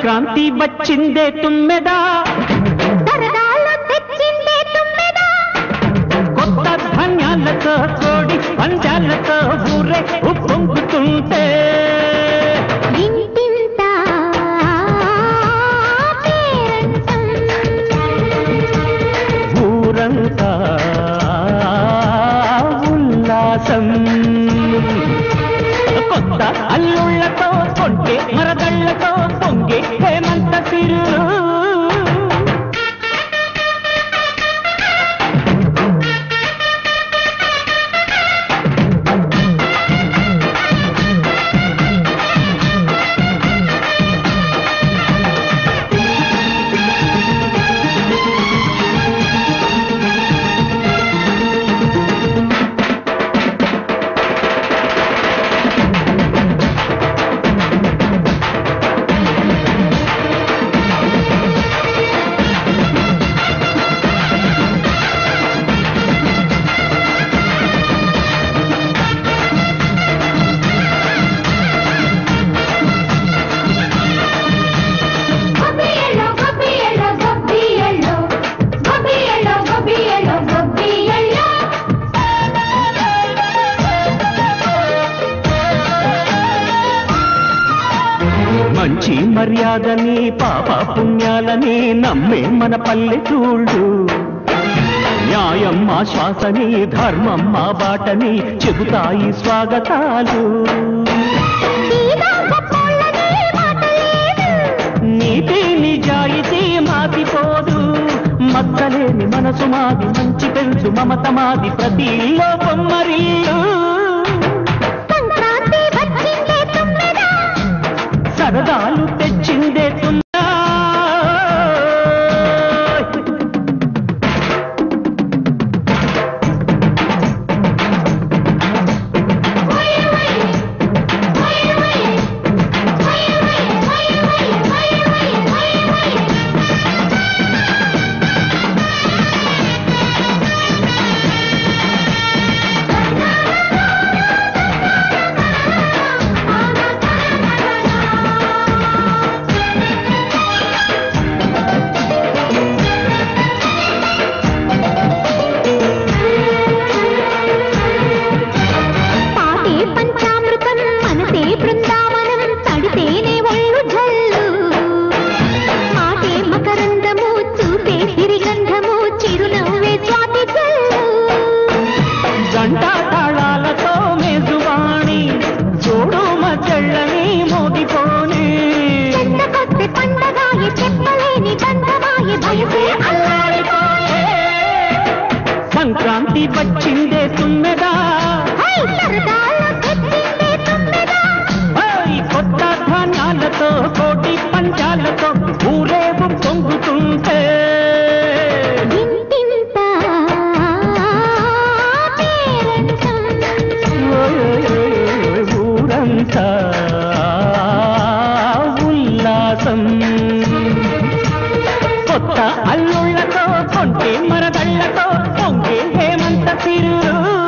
సంక్రాంతి వచ్చిందే తుమ్మెదా సరదాలు తెచ్చిందే తుమ్మెదా కొత్త ధాన్యాలతో కోడి పంజాలతో ఊరే ఉప్పొంగుతుంటే ఇంటింత పేరంటం ఊరంతా ఉల్లాసం కొత్త అల్లుళ్ళతో కొంటే మరదళ్ళతో పొంగే హేమంత సిరు గొబ్బియలో గొబ్బియలో గొబ్బియలో గొబ్బియలో గొబ్బియలో గొబ్బియలో మంచి మర్యాదని పాప పుణ్యాలని నమ్మే మన పల్లెటూళ్ళు న్యాయం మా శ్వాసని ధర్మం మా బాటని చెబుతాయి స్వాగతాలు సీదా గొప్పోళ్ళదే మాట లేదు నీతి నిజాయితీ మాతిపోదు మక్కలేని మనసు మాది మంచి తెలుసు మమత మాది ప్రతి ఇల్లో బొమ్మరిల్లు సంక్రాంతి వచ్చిందే తుమ్మెదా సరదాలు తెచ్చిందే తున్నా పాటే పంచామృతం మనసే బృందావనం తడితేనే ఒళ్ళు జల్లు మాటే మకరందము చూసే సిరిగంధము చిరునవ్వే స్వాతి జల్లు జంట తాళాలతో మేజువాణి చూడు మచ్చళ్ళని మోగిపోని చెంతకొస్తే పండగాయ చెప్పలేని బంధమాయ భయసే అల్లాడిపోయే. సంక్రాంతి వచ్చిందే తుమ్మెదా హై సరదాలు తెచ్చిందే తుమ్మెదా ఓయ్ కొత్త ధాన్యాలతో కోటి పంచాలతో ఊరేగు పొంగుతుంటే ఇంటింత పేరంటం ఓయ్ ఓయ్ ఓయ్ ఓయ్ ఊరంతా ఉల్లాసం కొత్త అల్లుళ్ళతో కొంటే మరదళ్ళతో పొంగే హేమంత తిరు